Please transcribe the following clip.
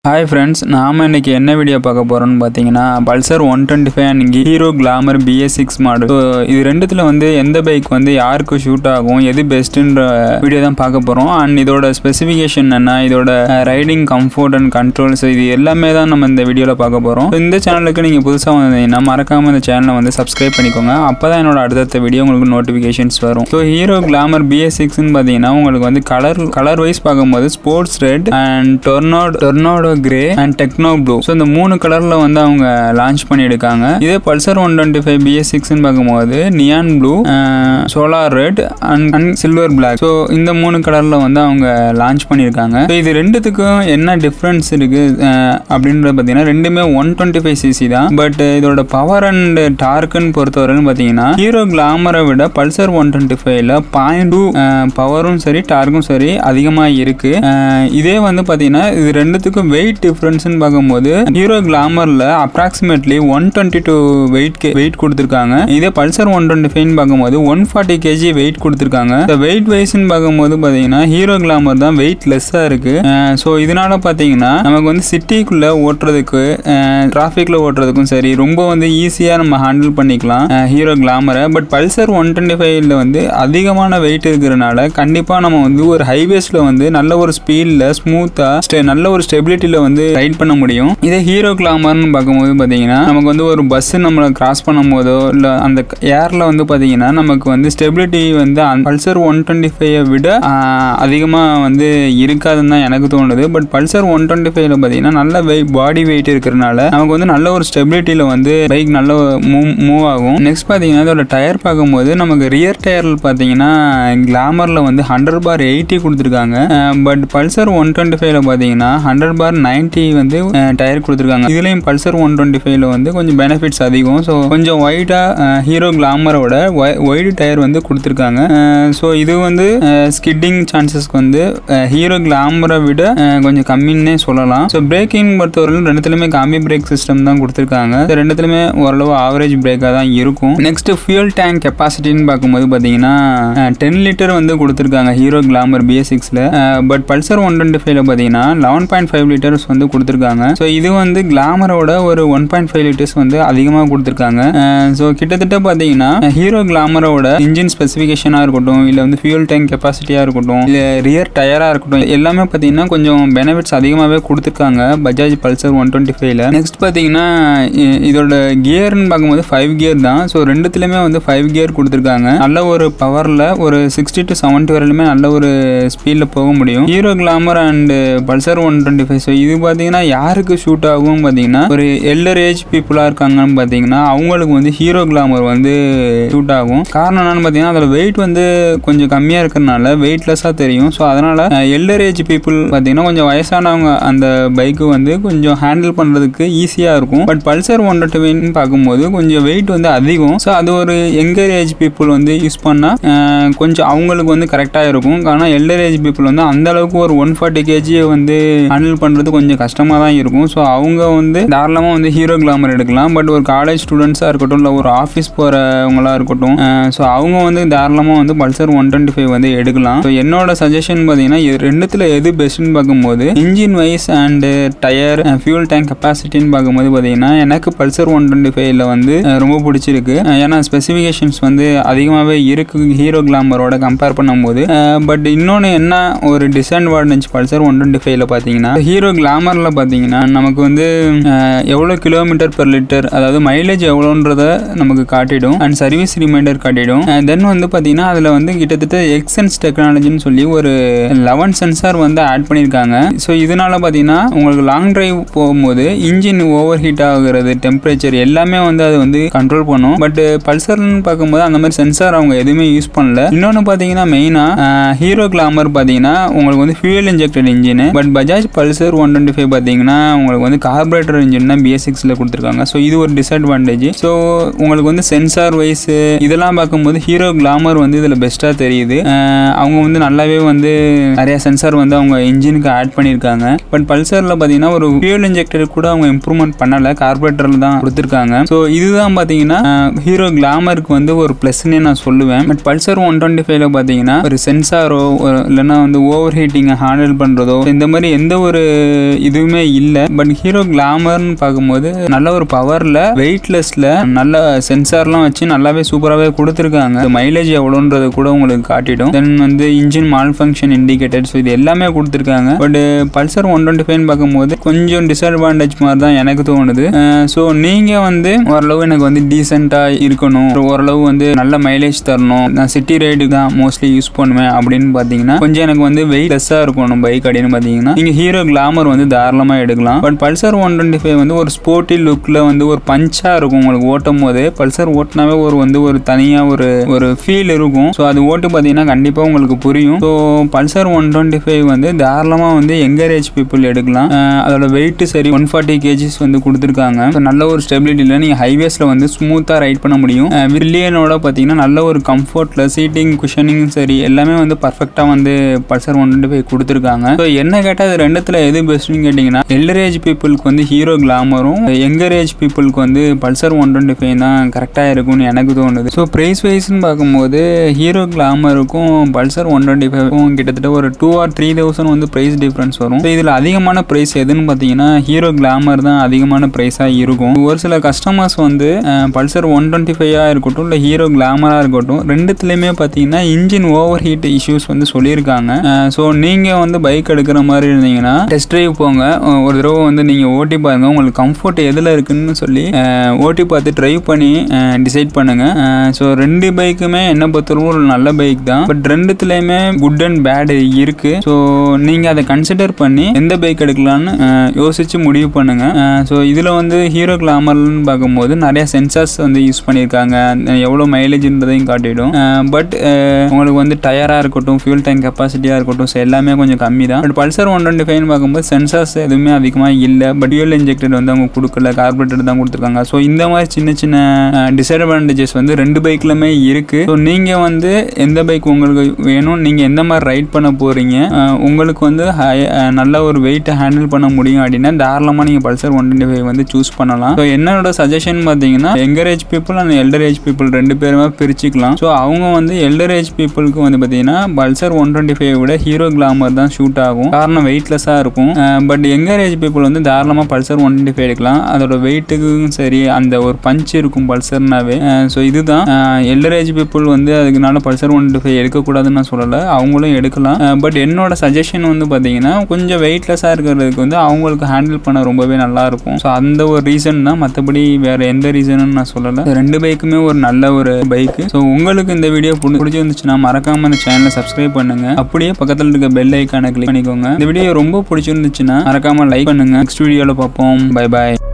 hi friends நாம இன்னைக்கு என்ன வீடியோ பார்க்க போறோம்னு பார்த்தீங்கன்னா Pulsar one twenty five and Hero Glamour BS six model so இது ரெண்டுத்தில் வந்து எந்த பைக் வந்து யாருக்கு ஷூட் ஆகும் எது பெஸ்ட்டுன்ற வீடியோ தான் பார்க்க போகிறோம் அண்ட் இதோட ஸ்பெசிஃபிகேஷன் என்ன இதோட ரைடிங் கம்ஃபர்ட் அண்ட் கண்ட்ரோல்ஸ் இது எல்லாமே தான் நம்ம இந்த வீடியோவில் பார்க்க போகிறோம் இந்த சேனலுக்கு நீங்கள் புதுசாக வந்தீங்கன்னா மறக்காமல் இந்த சேனலை வந்து சப்ஸ்கிரைப் பண்ணிக்கோங்க அப்போ தான் என்னோட அடுத்தடுத்த வீடியோ உங்களுக்கு நோட்டிஃபிகேஷன்ஸ் வரும் ஸோ ஹீரோ கிளாமர் பிஎஸ் சிக்ஸ்னு பார்த்தீங்கன்னா உங்களுக்கு வந்து கலர் கலர் வைஸ் பார்க்கும்போது sports red and tornado tornado grey and techno blue so இந்த மூணு கலரில் வந்து அவங்க லான்ச் பண்ணியிருக்காங்க இதே Pulsar one twenty five BS சிக்ஸ்னு பார்க்கும்போது neon blue solar red and and silver black so இந்த மூணு கலரில் வந்து அவங்க லான்ச் பண்ணியிருக்காங்க ஸோ இது ரெண்டுத்துக்கும் என்ன டிஃப்ரென்ஸ் இருக்கு அஹ், அப்படின்றது பார்த்தீங்கன்னா ரெண்டுமே ஒன் டுவெண்ட்டி ஃபைவ் சிசி தான் பட் இதோட பவர் அண்ட் டார்க்குன்னு பொறுத்தவரைன்னு பார்த்தீங்கன்னா ஹீரோ கிளாமரை விட பல்சர் ஒன் டுவெண்ட்டி ஃபைவ்ல பாயிண்ட் டூ பவரும் சரி டார்க்கும் சரி அதிகமாக இருக்கு அஹ், இதே வந்து பார்த்தீங்கன்னா இது ரெண்டுத்துக்கும் வெயிட் டிஃப்ரென்ஸ்னு பார்க்கும்போது ஹீரோ கிளாமரில் approximately one twenty two weight weight கொடுத்துருக்காங்க இதே பல்சர் ஒன் டுவெண்ட்டி ஃபைவ்னு பார்க்கும்போது ஒன் ஃபார்ட்டி கேஜி வெயிட் கொடுத்துருக்காங்க வெயிட் வைஸ்ன்னு பார்க்கும்போது பார்த்தீங்கன்னா ஹீரோ கிளாமர் தான் வெயிட் லெஸ்ஸாக இருக்கு ஸோ இதனால பார்த்தீங்கன்னா நமக்கு வந்து சிட்டிக்குள்ளே ஓட்டுறதுக்கு டிராஃபிக்கில் ஓட்டுறதுக்கும் சரி ரொம்ப வந்து ஈஸியாக நம்ம ஹேண்டில் பண்ணிக்கலாம் ஹீரோ கிளாமரை பட் பல்சர் ஒன் டுவெண்ட்டி ஃபைவ்ல வந்து அதிகமான வெயிட் இருக்கிறனால கண்டிப்பாக நம்ம வந்து ஒரு ஹைவேஸில் வந்து நல்ல ஒரு ஸ்பீடில் ஸ்மூத்தாக நல்ல ஒரு ஸ்டெபிலிட்டியில் வந்து ரைட் பண்ண முடியும் இதே ஹீரோ கிளாமர்னு பார்க்கும்போது பார்த்தீங்கன்னா நமக்கு வந்து ஒரு பஸ் நம்மளை கிராஸ் பண்ணும் போதோ இல்லை அந்த ஏரில் வந்து பார்த்தீங்கன்னா நமக்கு வந்து ஸ்டெபிலிட்டி வந்து பல்சர் ஒன் டுவெண்ட்டி ஃபைவை விட அதிகமாக வந்து இருக்காதுன்னு தான் எனக்கு தோணுது பட் பல்சர் ஒன் டுவெண்ட்டி ஃபைவ்ல பார்த்தீங்கன்னா நல்ல வெயிட் பாடி வெயிட் இருக்கிறனால நமக்கு வந்து நல்ல ஒரு ஸ்டெபிலிட்டியில் வந்து பைக் நல்ல மூவ் மூவ் ஆகும் நெக்ஸ்ட் பார்த்தீங்கன்னா இதோட டயர் பார்க்கும்போது நமக்கு ரியர் டயரில் பார்த்தீங்கன்னா கிளாமரில் வந்து ஹண்ட்ரட் பார் எயிட்டி கொடுத்துருக்காங்க பட் பல்சர் ஒன் டுவெண்ட்டி ஃபைவ்ல பார்த்தீங்கன்னா ஹண்ட்ரட் பார் நைன்ட்டி வந்து டயர் கொடுத்துருக்காங்க இதுலேயும் பல்சர் ஒன் டுவெண்ட்டி ஃபைவ்ல வந்து கொஞ்சம் பெனிஃபிட்ஸ் அதிகம் ஸோ கொஞ்சம் ஒயிட்டாக ஹீரோ கிளாமரோட ஒயிட் டயர் வந்து கொடுத்துருக்காங்க ஸோ இது வந்து ஸ்கிட்டிங் சான்சஸ்க்கு வந்து ஹீரோ கிளாமரை விட அஹ், கொஞ்சம் கம்மின்னே சொல்லலாம் ஸோ பிரேக்கிங் பொறுத்தவரையிலும் ரெண்டுத்துலையுமே காம்பி பிரேக் சிஸ்டம் தான் கொடுத்துருக்காங்க இது ரெண்டுத்துலையுமே ஓரளவு ஆவரேஜ் பிரேக்காக தான் இருக்கும் நெக்ஸ்ட் ஃபியூல் டேங்க் கெப்பாசிட்டின்னு பார்க்கும்போது பார்த்தீங்கன்னா டென் லிட்டர் வந்து கொடுத்துருக்காங்க ஹீரோ கிளாமர் பிஎஸ் சிக்ஸில் பட் பல்சர் ஒன் டுவெண்ட்டி ஃபைவ்ல பார்த்தீங்கன்னா லெவன் பாயிண்ட் ஃபைவ் லிட்டர்ஸ் வந்து கொடுத்துருக்காங்க ஸோ இது வந்து கிளாமரோட ஒரு ஒன் பாயிண்ட் ஃபைவ் லிட்டர்ஸ் வந்து அதிகமாக கொடுத்துருக்காங்க ஸோ கிட்டத்தட்ட பார்த்தீங்கன்னா ஹீரோ கிளாமரோட இன்ஜின் ஸ்பெசிஃபிகேஷனாக இருக்கட்டும் இல்லை வந்து ஃபியூல் டேங்க் கெப்பாசிட்டியாக இருக்கட்டும் இல்லை ரியர் டயராக இருக்கட்டும் எல்லாமே பார்த்தீங்கன்னா கொஞ்சம் பெனிஃபிட்ஸ் அதிகமாகவே கொடுத்துருக்காங்க பஜாஜ் பல்சர் ஒன் டுவெண்ட்டி ஃபைவ்ல நெக்ஸ்ட் பார்த்தீங்கன்னா இ- இதோட கியர்னு பார்க்கும்போது ஃபைவ் கியர் தான் ஸோ ரெண்டுத்துலையுமே வந்து ஃபைவ் கியர் கொடுத்துருக்காங்க நல்ல ஒரு பவரில் ஒரு சிக்ஸ்டி டு செவன்ட்டி வரையிலுமே நல்ல ஒரு ஸ்பீடில் போக முடியும் Hero Glamour and Pulsar one twenty five so இது பார்த்தீங்கன்னா யாருக்கு ஷூட் ஆகும் பார்த்தீங்கன்னா ஒரு எல்டர் ஏஜ் பீப்புளாக இருக்காங்கன்னு பார்த்தீங்கன்னா அவங்களுக்கு வந்து ஹீரோ கிளாமர் வந்து ஷூட் ஆகும் காரணம் என்னன்னு பார்த்தீங்கன்னா அதில் வெயிட் வந்து கொஞ்சம் கம்மியாக இருக்கிறனால வெயிட்லெஸ்ஸாக தெரியும் ஸோ அதனால் எல்டர் ஏஜ் பீப்புள் பார்த்தீங்கன்னா கொஞ்சம் வயசானவங்க அந்த பைக்கு வந்து கொஞ்சம் ஹேண்டில் பண்ணுறதுக்கு ஈஸியாக இருக்கும் பட் பல்சர் ஒன் டுவெண்ட்டி பார்க்கும்போது கொஞ்சம் வெயிட் வந்து அதிகம் ஸோ அது ஒரு எங்கர் ஏஜ் பீப்புள் வந்து யூஸ் பண்ணால் கொஞ்சம் அவங்களுக்கு வந்து கரெக்டாக இருக்கும் ஆனால் எல்டர் ஏஜ் பீப்புள் வந்து அந்த அளவுக்கு ஒரு ஒன் ஃபார்ட்டி கேஜியை வந்து ஹேண்டில் பண்ணுறது கொஞ்சம் கஷ்டமாக தான் இருக்கும் ஸோ அவங்க வந்து தாராளமாக வந்து ஹீரோ கிளாமர் எடுக்கலாம் பட் ஒரு காலேஜ் ஸ்டூடெண்ட்ஸாக இருக்கட்டும் இல்லை ஒரு ஆஃபீஸ் போகிறவங்களா இருக்கட்டும் ஸோ அவங்க வந்து தாராளமாக வந்து பல்சர் ஒன் டுவெண்ட்டி ஃபைவ் வந்து எடுக்கலாம் ஸோ என்னோட சஜஷன் பார்த்தீங்கன்னா இது ரெண்டுத்தில் எது பெஸ்ட்னு பார்க்கும்போது engine wise and tyre fuel tank கெப்பாசிட்டின்னு பார்க்கும்போது பார்த்தீங்கன்னா எனக்கு பல்சர் ஒன் டுவெண்ட்டி ஃபைவ்ல வந்து அஹ், ரொம்ப பிடிச்சிருக்கு அஹ், ஏன்னா ஸ்பெசிஃபிகேஷன்ஸ் வந்து அதிகமாகவே இருக்கு ஹீரோ கிளாமரோட கம்பேர் பண்ணும்போது பட் இன்னொன்று என்ன ஒரு டிஸ்அட்வான்டேஜ் பல்சர் ஒன் டுவெண்ட்டி ஃபைவ்ல பார்த்தீங்கன்னா ஹீரோ கிளாமரில் பார்த்தீங்கன்னா நமக்கு வந்து அஹ், எவ்வளோ கிலோமீட்டர் பெர் லிட்டர் அதாவது மைலேஜ் எவ்வளோன்றத நமக்கு காட்டிடும் அண்ட் சர்வீஸ் ரிமைண்டர் காட்டிடும் தென் வந்து பார்த்தீங்கன்னா அதில் வந்து கிட்டத்தட்ட எக்ஸென்ஸ் டெக்னாலஜின்னு சொல்லி ஒரு லெவன் சென்சார் வந்து ஆட் பண்ணியிருக்காங்க ஸோ இதனால பார்த்தீங்கன்னா உங்களுக்கு லாங் டிரைவ் போகும்போது இன்ஜின் ஓவர் ஹீட் ஆகுறது டெம்பரேச்சர் எல்லாமே வந்து அது வந்து கண்ட்ரோல் பண்ணும் பட் பல்சர்னு பார்க்கும்போது அந்த மாதிரி சென்சார் அவங்க எதுவுமே யூஸ் பண்ணல இன்னொன்று பார்த்தீங்கன்னா மெயினாக ஹீரோ கிளாமர் பார்த்தீங்கன்னா உங்களுக்கு வந்து fuel injected engine but Bajaj Pulsar one twenty five பார்த்தீங்கன்னா உங்களுக்கு வந்து கார்பரேட்டர் இன்ஜின் தான் பிஎஸ் சிக்ஸில் கொடுத்துருக்காங்க ஸோ இது ஒரு டிஸ்அட்வான்டேஜ் ஸோ உங்களுக்கு வந்து சென்சார் வைஸ் இதெல்லாம் பார்க்கும்போது ஹீரோ கிளாமர் வந்து இதில் பெஸ்ட்டாக தெரியுது அஹ் அவங்க வந்து நல்லாவே வந்து நிறைய சென்சார் வந்து அவங்க இன்ஜினுக்கு ஆட் பண்ணியிருக்காங்க பட் பல்சரில் பார்த்தீங்கன்னா ஒரு ஃபியூல் இன்ஜெக்டர் கூட அவங்க இம்ப்ரூவ்மெண்ட் பண்ணலை கார்பரேட்டரில் தான் கொடுத்துருக்காங்க ஸோ இதுதான் பார்த்தீங்கன்னா ஹீரோ கிளாமருக்கு வந்து ஒரு ப்ளஸ்னே நான் சொல்லுவேன் பட் பல்சர் ஒன் டுவெண்ட்டி ஃபைவ்ல பார்த்தீங்கன்னா ஒரு சென்சாரோ இல்லைன்னா வந்து ஓவர் ஹீட்டிங்கை ஹேண்டில் பண்ணுறதோ இந்த மாதிரி எந்த ஒரு இதுவுமே இல்லை பட் ஹீரோ கிளாமர்னு பார்க்கும்போது நல்ல ஒரு பவரில் வெயிட்லெஸ்ல நல்ல சென்சார்லாம் வச்சு நல்லாவே சூப்பராகவே கொடுத்துருக்காங்க மைலேஜ் எவ்வளோன்றது கூட உங்களுக்கு காட்டிடும் தென் வந்து engine malfunction indicator so இது எல்லாமே கொடுத்துருக்காங்க பட் பல்சர் ஒன் டுவெண்ட்டி ஃபைவ்னு பார்க்கும்போது கொஞ்சம் டிஸ்அட்வான்டேஜ் மாதிரி தான் எனக்கு தோணுது ஸோ நீங்கள் வந்து ஓரளவு எனக்கு வந்து டீசெண்டாக இருக்கணும் ஓரளவு வந்து நல்ல மைலேஜ் தரணும் நான் சிட்டி ரைடு தான் மோஸ்ட்லி யூஸ் பண்ணுவேன் அப்படின்னு பார்த்தீங்கன்னா கொஞ்சம் எனக்கு வந்து வெயிட் லெஸ்ஸாக இருக்கணும் பைக் அப்படின்னு பார்த்தீங்கன்னா நீங்கள் ஹீரோ கிளாமர் வந்து தாராளமாக எடுக்கலாம் but Pulsar one twenty five வந்து ஒரு ஸ்போர்ட்டி லுக்கில் வந்து ஒரு பஞ்சாக இருக்கும் உங்களுக்கு ஓட்டும் போது பல்சர் ஓட்டினாவே ஒரு வந்து ஒரு தனியாக ஒரு ஒரு ஃபீல் இருக்கும் ஸோ அது ஓட்டு பார்த்தீங்கன்னா கண்டிப்பாக உங்களுக்கு புரியும் so Pulsar one twenty five வந்து தாராளமாக வந்து எங்கர் ஏஜ் பீப்புள் எடுக்கலாம் அஹ் அதோட வெயிட் சரி ஒன் ஃபார்ட்டி கேஜிஸ் வந்து கொடுத்துருக்காங்க ஸோ நல்ல ஒரு ஸ்டெபிலிட்டியில் நீங்கள் ஹைவேஸில் வந்து ஸ்மூத்தாக ரைட் பண்ண முடியும் வில்லியனோட பார்த்தீங்கன்னா நல்ல ஒரு கம்ஃபர்ட்டில் சீட்டிங் குஷனிங் சரி எல்லாமே வந்து பர்ஃபெக்டாக வந்து பல்சர் ஒன் டுவெண்ட்டி ஃபைவ் கொடுத்துருக்காங்க ஸோ என்ன கேட்டால் அது ரெண்டுத்தில் எது பெஸ்ட்னு கேட்டிங்கன்னா எல்டர் ஏஜ் பீப்புளுக்கு வந்து ஹீரோ கிளாமரும் எங்கர் ஏஜ் பீப்புளுக்கு வந்து பல்சர் ஒன் டுவெண்ட்டி ஃபைவ் தான் கரெக்டாக இருக்கும்னு எனக்கு தோணுது ஸோ ப்ரைஸ் வைஸ்னு பார்க்கும்போது ஹீரோ கிளாமருக்கும் பல்சர் ஒன் டுவெண்ட்டி ஃபைவ்க்கும் கிட்டத்தட்ட ஒரு டூ ஆர் த்ரீ தௌசண்ட் வந்து ப்ரைஸ் டிஃப்ரென்ஸ் வரும் ஸோ இதில் அதிகமான ப்ரைஸ் எதுன்னு பார்த்தீங்கன்னா ஹீரோ கிளாமர் தான் அதிகமான ப்ரைஸாக இருக்கும் ஒரு சில கஸ்டமர்ஸ் வந்து பல்சர் ஒன் டுவெண்ட்டி ஃபைவாக இருக்கட்டும் இல்லை ஹீரோ கிளாமராக இருக்கட்டும் ரெண்டுத்துலேயுமே பார்த்தீங்கன்னா இன்ஜின் ஓவர் ஹீட் இஷ்யூஸ் வந்து சொல்லியிருக்காங்க ஸோ நீங்கள் வந்து பைக் எடுக்கிற மாதிரி இருந்தீங்கன்னா டெஸ்ட் ட்ரைவ் போங்க அஹ் ஒரு தடவை வந்து நீங்கள் ஓட்டி பாருங்க உங்களுக்கு கம்ஃபர்ட் எதில் இருக்குன்னு சொல்லி அஹ் ஓட்டி பார்த்து ட்ரைவ் பண்ணி டிசைட் பண்ணுங்க ஸோ ரெண்டு பைக்குமே என்ன பொறுத்தவரைக்கும் ஒரு நல்ல பைக் தான் பட் ரெண்டுத்துலேயுமே குட் அண்ட் பேட் இருக்கு ஸோ நீங்கள் அதை கன்சிடர் பண்ணி எந்த பைக் எடுக்கலாம்னு அஹ் யோசிச்சு முடிவு பண்ணுங்க ஸோ இதில் வந்து ஹீரோ கிளாமர்னு பார்க்கும்போது நிறைய சென்சார்ஸ் வந்து யூஸ் பண்ணியிருக்காங்க எவ்வளோ மைலேஜ்ன்றதையும் காட்டிடும் பட் உங்களுக்கு வந்து டயராக இருக்கட்டும் ஃபியூல் டேங்க் கெப்பாசிட்டியாக இருக்கட்டும் ஸோ எல்லாமே கொஞ்சம் கம்மி தான் பட் பல்சர் ஒன் டுவெண்ட்டி ஃபைவ்னு பார்க்கும்போது சென்சார்ஸ் எதுவுமே அதிகமாக இல்லை பட் ஃபியூல் இன்ஜெக்டட் வந்து அவங்க கொடுக்கல கார்பரேட்டர் தான் கொடுத்துருக்காங்க ஸோ இந்த மாதிரி சின்ன சின்ன டிஸ்அட்வான்டேஜஸ் வந்து ரெண்டு பைக்லுமே இருக்கு ஸோ நீங்கள் வந்து எந்த பைக் உங்களுக்கு வேணும் நீங்கள் எந்த மாதிரி ரைட் பண்ண போகிறீங்க உங்களுக்கு வந்து high- அஹ் நல்ல ஒரு வெயிட்டை ஹேண்டில் பண்ண முடியும் அப்படின்னா தாராளமாக நீங்கள் பல்சர் ஒன் டுவெண்ட்டி ஃபைவ் வந்து சூஸ் பண்ணலாம் ஸோ என்னோட சஜஷன் பார்த்தீங்கன்னா younger age people and elder age people ரெண்டு பேருமே பிரிச்சுக்கலாம் ஸோ அவங்க வந்து எல்டர் ஏஜ் பீப்புளுக்கு வந்து பார்த்தீங்கன்னா பல்சர் ஒன் டுவெண்ட்டி ஃபைவ் விட ஹீரோ கிளாமர் தான் ஷூட் ஆகும் காரணம் வெயிட்லெஸ்ஸாக இருக்கும் பட் எங்கர் ஏஜ் பீப்புள் வந்து தாராளமாக பல்சர் ஒன் டுவெண்ட்டி ஃபைவ் எடுக்கலாம் அதோட வெயிட்டுக்கும் சரி அந்த ஒரு பஞ்ச் இருக்கும் பல்சர்னாவே ஸோ இதுதான் எல்டர் ஏஜ் பீப்புள் வந்து அதுக்குனால பல்சர் ஒன் டுவெண்ட்டி ஃபைவ் எடுக்கக்கூடாதுன்னு நான் சொல்லலை அவங்களும் எடுக்கலாம் பட் என்னோட சஜஷன் வந்து பார்த்தீங்கன்னா கொஞ்சம் வெயிட்லெஸ்ஸாக இருக்கிறதுக்கு வந்து அவங்களுக்கு ஹேண்டில் பண்ண ரொம்பவே நல்லா இருக்கும் ஸோ அந்த ஒரு ரீசன் தான் மற்றபடி வேற எந்த ரீசனும் நான் சொல்லலை ரெண்டு பைக்குமே ஒரு நல்ல ஒரு பைக்கு ஸோ உங்களுக்கு இந்த வீடியோ பிடிச்சிருந்துச்சுன்னா மறக்காம இந்த சேனலை சப்ஸ்கிரைப் பண்ணுங்க அப்படியே பக்கத்தில் இருக்க பெல் ஐக்கானை கிளிக் பண்ணிக்கோங்க இந்த வீடியோ ரொம்ப பிடிச்சிருந்துச்சுன்னா மறக்காம லைக் பண்ணுங்க நெக்ஸ்ட் வீடியோவில் பார்ப்போம் பை பாய்